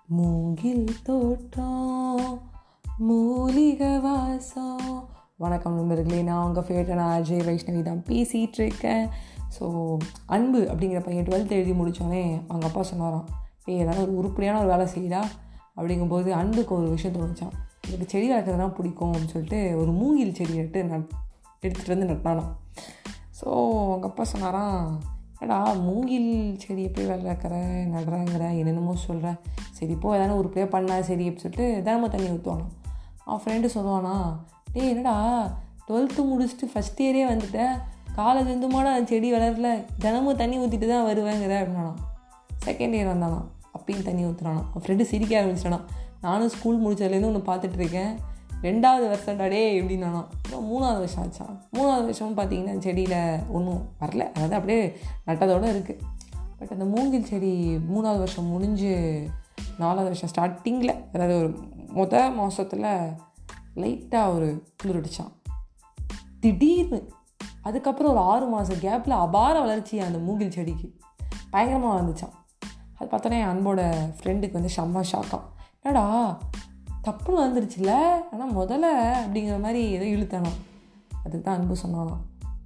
மூங்கில் தோட்டம் மூலிகை வாசம் வணக்கம் நண்பர்களே நான் உங்கள் ஃபேவரட்டான அஜய் வைஷ்ணவி தான் பேசிகிட்டு இருக்கேன் ஸோ அன்பு அப்படிங்கிற பையன் டுவெல்த் எழுதி முடித்தோடனே அவங்க அப்பா சொன்னாராம் ஏய் ஏதாவது ஒரு உருப்படியான ஒரு வேலை செய்யடா அப்படிங்கும்போது அன்புக்கு ஒரு விஷயம் தோணுச்சான் எனக்கு செடி வளர்க்குறதுனா பிடிக்கும் அப்படின்னு சொல்லிட்டு ஒரு மூங்கில் செடி நட்டு நட் எடுத்துகிட்டு வந்து நட்டானாம் ஸோ அவங்க அப்பா சொன்னாராம் ஏடா மூங்கில் செடி எப்படி வளர்க்குற நடுறாங்கிற என்னென்னமோ சொல்கிறேன் சரி இப்போ ஏதாவது ஒரு ப்ளே பண்ணா சரி அப்படின்னு சொல்லிட்டு தினமும் தண்ணி ஊற்றுவானா அவன் ஃப்ரெண்டு சொல்லுவானா டேய் என்னடா டுவெல்த்து முடிச்சுட்டு ஃபஸ்ட் இயரே வந்துட்டேன் காலேஜ் வந்துமாடா செடி வளரல தினமும் தண்ணி ஊற்றிட்டு தான் வருவேங்கிற அப்படின்னா செகண்ட் இயர் வந்தானா அப்பயும் தண்ணி ஊற்றுறானா அவன் ஃப்ரெண்டு சிரிக்க ஆரம்பிச்சிட்டானா நானும் ஸ்கூல் முடிச்சதுலேருந்து ஒன்று பார்த்துட்டு இருக்கேன் ரெண்டாவது வருஷம்டா டே எப்படின்னானா அப்புறம் மூணாவது வருஷம் ஆச்சான் மூணாவது வருஷமும் பார்த்தீங்கன்னா செடியில் ஒன்றும் வரல அதாவது அப்படியே நட்டதோடு இருக்குது பட் அந்த மூங்கில் செடி மூணாவது வருஷம் முடிஞ்சு நாலாவது வருஷம் ஸ்டார்டிங்கில் அதாவது ஒரு முத மாதத்தில் லைட்டாக ஒரு குளிர் அடித்தான் திடீர்னு அதுக்கப்புறம் ஒரு ஆறு மாதம் கேப்பில் அபார வளர்ச்சி அந்த மூங்கில் செடிக்கு பயங்கரமாக வந்துச்சான் அது பார்த்தோன்னே என் அன்போட ஃப்ரெண்டுக்கு வந்து செம்ம ஷாக்காம் என்னடா தப்புன்னு வந்துருச்சுல ஆனால் முதல்ல அப்படிங்கிற மாதிரி ஏதோ இழுத்தானாம் அதுக்கு தான் அன்பு சொன்னானாம்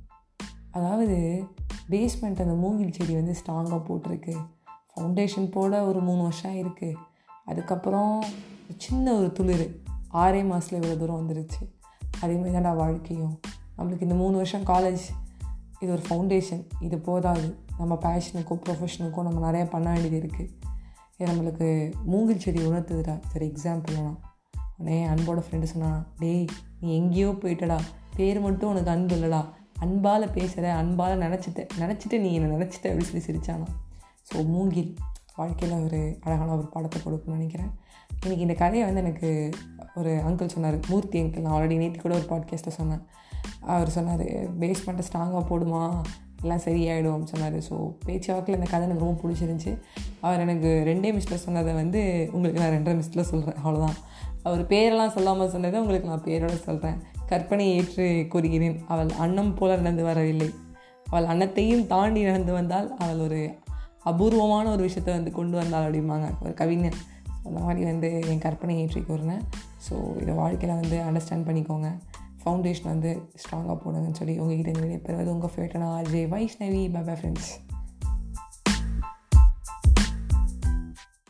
அதாவது பேஸ்மெண்ட் அந்த மூங்கில் செடி வந்து ஸ்ட்ராங்காக போட்டிருக்கு ஃபவுண்டேஷன் போட ஒரு மூணு வருஷம் இருக்குது அதுக்கப்புறம் ஒரு சின்ன ஒரு துளிர் ஆறே மாதத்தில் இவ்வளோ தூரம் வந்துருச்சு அதே மாதிரி தான்டா வாழ்க்கையும் நம்மளுக்கு இந்த மூணு வருஷம் காலேஜ் இது ஒரு ஃபவுண்டேஷன் இது போதாது நம்ம பேஷனுக்கும் ப்ரொஃபஷனுக்கும் நம்ம நிறைய பண்ண வேண்டியது இருக்குது இது நம்மளுக்கு மூங்கில் செடி உணர்த்துதுடா சரி எக்ஸாம்பிள்னா உடனே அன்போட ஃப்ரெண்டு சொன்னான் டேய் நீ எங்கேயோ போயிட்டடா பேர் மட்டும் உனக்கு அன்பு இல்லைடா அன்பால் பேசுகிற அன்பால் நினச்சிட்ட நினச்சிட்டு நீ என்னை நினச்சிட்ட அப்படின்னு சொல்லி சிரிச்சானா ஸோ மூங்கில் வாழ்க்கையில் ஒரு அழகான ஒரு பாடத்தை கொடுக்கணும்னு நினைக்கிறேன் இன்றைக்கி இந்த கதையை வந்து எனக்கு ஒரு அங்கிள் சொன்னார் மூர்த்தி அங்கிள் நான் ஆல்ரெடி நேற்று கூட ஒரு பாட்காஸ்ட்டில் சொன்னேன் அவர் சொன்னார் பேஸ்மெண்ட்டை ஸ்ட்ராங்காக போடுமா எல்லாம் சரியாயிடும் அப்படின்னு சொன்னார் ஸோ பேச்சு வாக்கில் இந்த கதை எனக்கு ரொம்ப பிடிச்சிருந்துச்சி அவர் எனக்கு ரெண்டே மிஸ்டில் சொன்னதை வந்து உங்களுக்கு நான் ரெண்டரை மிஸ்டில் சொல்கிறேன் அவ்வளோதான் அவர் பேரெல்லாம் சொல்லாமல் சொன்னதை உங்களுக்கு நான் பேரோட சொல்கிறேன் கற்பனை ஏற்று கூறுகிறேன் அவள் அன்னம் போல நடந்து வரவில்லை அவள் அன்னத்தையும் தாண்டி நடந்து வந்தால் அவள் ஒரு அபூர்வமான ஒரு விஷயத்தை வந்து கொண்டு வந்தாள் அப்படிம்பாங்க ஒரு கவிஞர் அந்த மாதிரி வந்து என் கற்பனை ஏற்றி கூறினேன் ஸோ இதை வாழ்க்கையில் வந்து அண்டர்ஸ்டாண்ட் பண்ணிக்கோங்க ஃபவுண்டேஷன் வந்து ஸ்ட்ராங்காக போடுங்கன்னு சொல்லி உங்ககிட்ட இருந்து வெளியே பெறுவது உங்கள் ஃபேவரட்டான R J Vaishnavi bye bye friends